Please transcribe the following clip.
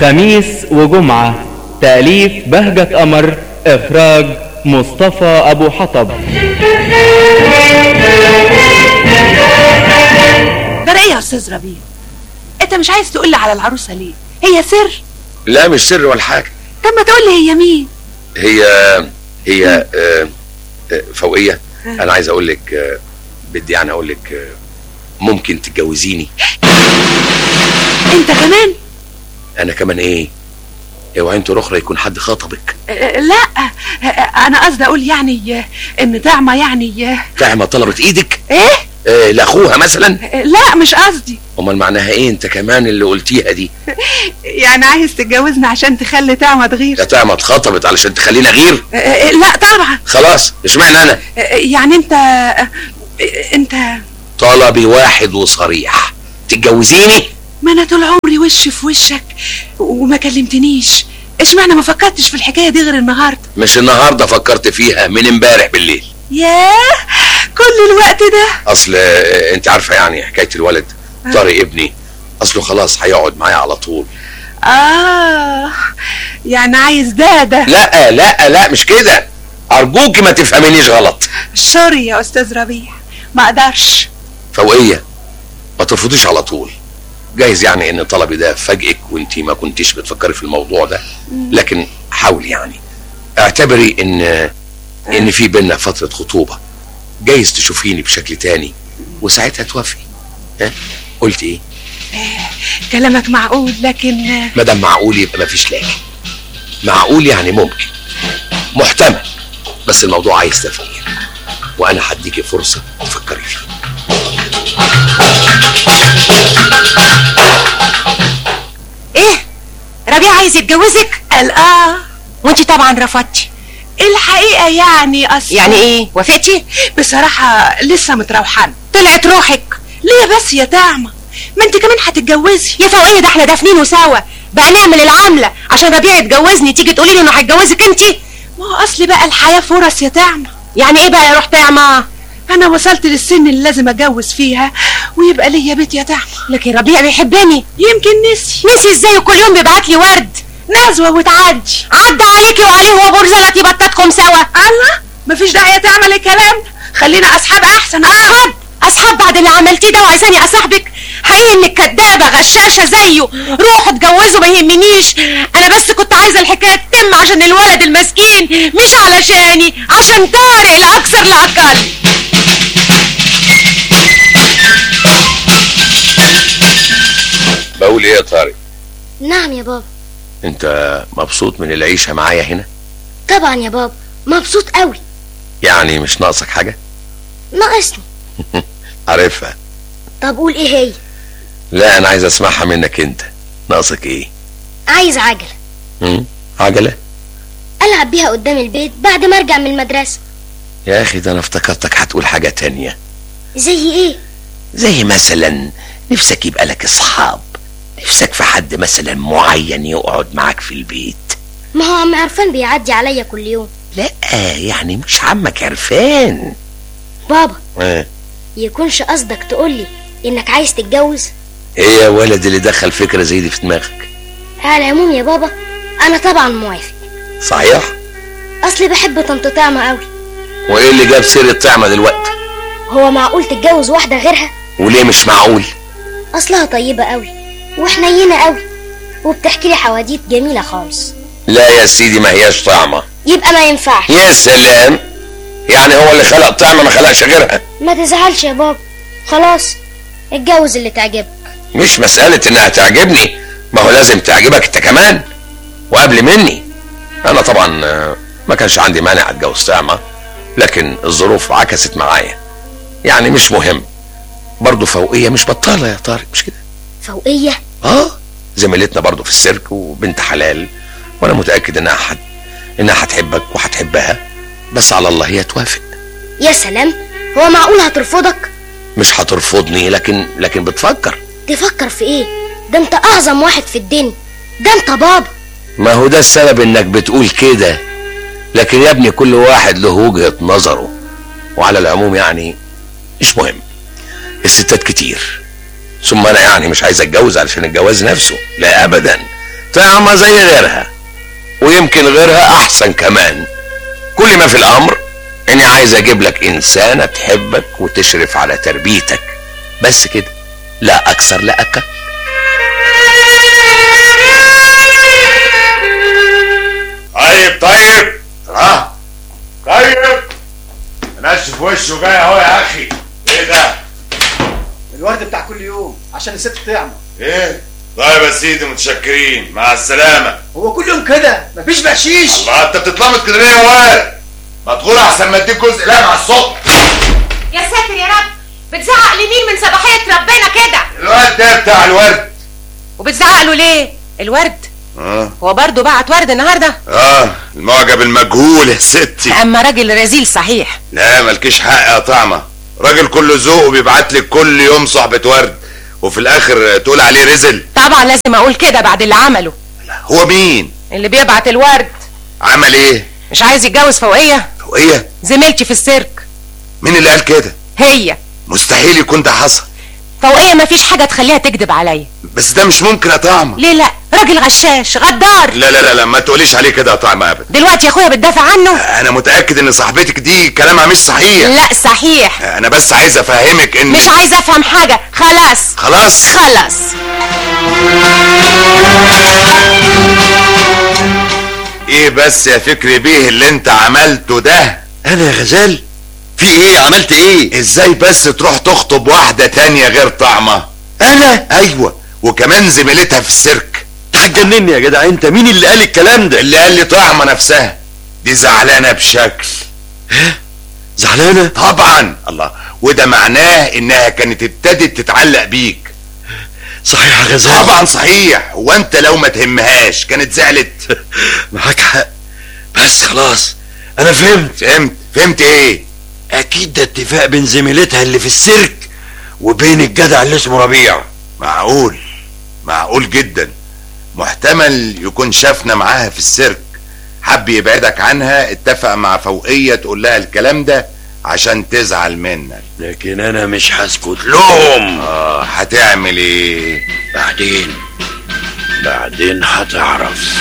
خميس وجمعة تأليف بهجة قمر إخراج مصطفى أبو حطب ده ايه يا استاذ ربيع انت مش عايز تقول لي على العروسه ليه هي سر لا مش سر ولا حاجة طب ما تقول لي هي مين هي هي آه، آه، فوقية أنا عايز أقول لك آه، بدي يعني أقول لك آه، ممكن تتجوزيني انت كمان أنا كمان إيه؟ اوعي انتوا اخرى يكون حد خطبك آه، لا آه، آه، انا قصدي اقول يعني آه، ان طعمه يعني آه، تعمى طلبت ايدك ايه آه لاخوها مثلا آه، لا مش قصدي امال معناها ايه انت كمان اللي قلتيها دي يعني عايز تتجوزني عشان تخلي طعمه تغير يا تعمى اتخطبت علشان تخلينا غير آه، آه، لا طبعا خلاص اشمعنى انا آه، يعني انت آه، انت طلبي واحد وصريح تتجوزيني ما انا طول عمري وش في وشك وما كلمتنيش اشمعنى ما فكرتش في الحكايه دي غير النهارده مش النهارده فكرت فيها من امبارح بالليل ياه كل الوقت ده اصل آه، انت عارفه يعني حكايه الولد طارق ابني اصله خلاص هيقعد معايا على طول اه يعني عايز ده ده لا لا لا مش كده ارجوكي ما تفهمينيش غلط سوري يا استاذ ربيع ما اقدرش فوقيه ما ترفضيش على طول جايز يعني ان طلبي ده فاجئك وانت ما كنتيش بتفكري في الموضوع ده لكن حاولي يعني اعتبري ان ان في بينا فتره خطوبه جايز تشوفيني بشكل تاني وساعتها توافقي ها قلت ايه كلامك معقول لكن آه، ما دام معقول يبقى ما فيش لكن معقول يعني ممكن محتمل بس الموضوع عايز تفكير وانا هديكي فرصه تفكري فيه ايه ربيع عايز يتجوزك قال اه وانت طبعا رفضتي الحقيقه يعني اصلا يعني ايه وافقتي بصراحه لسه متروحان طلعت روحك ليه بس يا دعمه ما انت كمان هتتجوزي يا فوقيه ده احنا دافنين وسوا بقى نعمل العامله عشان ربيع يتجوزني تيجي تقولي له انه هيتجوزك انت ما هو اصل بقى الحياه فرص يا دعمه يعني ايه بقى يا روح طعمه انا وصلت للسن اللي لازم اتجوز فيها ويبقى ليا بيت يا دعمه لكن ربيع بيحبني يمكن نسي نسي ازاي وكل يوم بيبعت لي ورد نزوه وتعدي عدى عليكي وعليه وبرزلة يبطتكم سوا الله مفيش داعي تعمل الكلام ده خلينا اصحاب احسن اصحاب اصحاب بعد اللي عملتيه ده وعايزاني اصاحبك حقيقي انك كدابه غشاشه زيه روحوا اتجوزوا ما يهمنيش انا بس كنت عايزه الحكايه تتم عشان الولد المسكين مش علشاني عشان طارق لا اكثر لا اقل بقول ايه يا طارق نعم يا بابا انت مبسوط من العيشه معايا هنا طبعا يا بابا مبسوط قوي يعني مش ناقصك حاجه ناقصني عارفها طب قول ايه هي لا انا عايز اسمعها منك انت ناقصك ايه عايز عجلة مم؟ عجله العب بيها قدام البيت بعد ما ارجع من المدرسة يا اخي ده انا افتكرتك هتقول حاجه تانية زي ايه زي مثلا نفسك يبقى لك اصحاب نفسك في حد مثلا معين يقعد معاك في البيت ما هو عم عرفان بيعدي عليا كل يوم لا يعني مش عمك عرفان بابا اه. يكونش قصدك تقولي انك عايز تتجوز ايه يا ولد اللي دخل فكره زي دي في دماغك على العموم يا بابا انا طبعا موافق صحيح اصلي بحب طنط طعمة قوي وايه اللي جاب سيره طعمه دلوقتي هو معقول تتجوز واحدة غيرها وليه مش معقول اصلها طيبة قوي وحنينة قوي وبتحكي لي حواديت جميلة خالص لا يا سيدي ما هياش طعمه يبقى ما ينفعش يا سلام يعني هو اللي خلق طعمه ما خلقش غيرها ما تزعلش يا بابا خلاص اتجوز اللي تعجبك مش مسألة انها تعجبني ما هو لازم تعجبك انت كمان وقبل مني انا طبعا آه، ما كانش عندي مانع اتجوز طعمة لكن الظروف عكست معايا يعني مش مهم برضه فوقية مش بطالة يا طارق مش كده فوقية اه زميلتنا برضه في السيرك وبنت حلال وانا متأكد انها حد انها هتحبك وهتحبها بس على الله هي توافق يا سلام هو معقول هترفضك مش هترفضني لكن لكن بتفكر تفكر في ايه ده انت اعظم واحد في الدنيا ده انت بابا ما هو ده السبب انك بتقول كده لكن يا ابني كل واحد له وجهة نظره وعلى العموم يعني مش مهم الستات كتير ثم انا يعني مش عايز اتجوز علشان الجواز نفسه لا ابدا طعمة زي غيرها ويمكن غيرها احسن كمان كل ما في الامر اني عايز اجيب لك انسانة تحبك وتشرف على تربيتك بس كده لا اكثر لا اقل طيب طيب ها طيب نشف وشه جاي اهو يا اخي ايه ده الورد بتاع كل يوم عشان الست تعمل ايه طيب يا سيدي متشكرين مع السلامة هو كل يوم كده مفيش بقشيش الله انت بتتلمط كده ليه يا واد ما تقول احسن ما اديك جزء لا مع الصبح يا ساتر يا رب بتزعق لمين من صباحية ربنا كده الواد ده بتاع الورد وبتزعق له ليه الورد اه هو برضه بعت ورد النهارده اه المعجب المجهول يا ستي اما راجل رزيل صحيح لا مالكيش حق يا طعمة راجل كله ذوق وبيبعت لك كل يوم صحبة ورد وفي الاخر تقول عليه رزل طبعا لازم اقول كده بعد اللي عمله هو مين اللي بيبعت الورد عمل ايه مش عايز يتجوز فوقيه هو ايه زميلتي في السيرك مين اللي قال كده هي مستحيل يكون ده حصل فوقيه مفيش حاجه تخليها تكذب عليا بس ده مش ممكن يا طعمة ليه لا راجل غشاش غدار لا لا لا لا ما تقوليش عليه كده يا طعمة ابدا دلوقتي يا اخويا بتدافع عنه انا متاكد ان صاحبتك دي كلامها مش صحيح لا صحيح انا بس عايز افهمك ان مش عايزه افهم حاجه خلاص خلاص خلاص ايه بس يا فكري بيه اللي انت عملته ده انا يا غزال في ايه عملت ايه ازاي بس تروح تخطب واحدة تانية غير طعمة انا ايوه وكمان زميلتها في السيرك هتجنني يا جدع انت مين اللي قال الكلام ده اللي قال لي طعمة نفسها دي زعلانة بشكل زعلانه طبعا الله وده معناه انها كانت ابتدت تتعلق بيك صحيح يا غزال طبعا صحيح وانت لو ما تهمهاش كانت زعلت معاك حق بس خلاص انا فهمت فهمت فهمت ايه اكيد ده اتفاق بين زميلتها اللي في السيرك وبين الجدع اللي اسمه ربيع معقول معقول جدا محتمل يكون شافنا معاها في السيرك حب يبعدك عنها اتفق مع فوقية تقول لها الكلام ده عشان تزعل منك لكن انا مش هسكت لهم اه هتعمل ايه بعدين بعدين هتعرف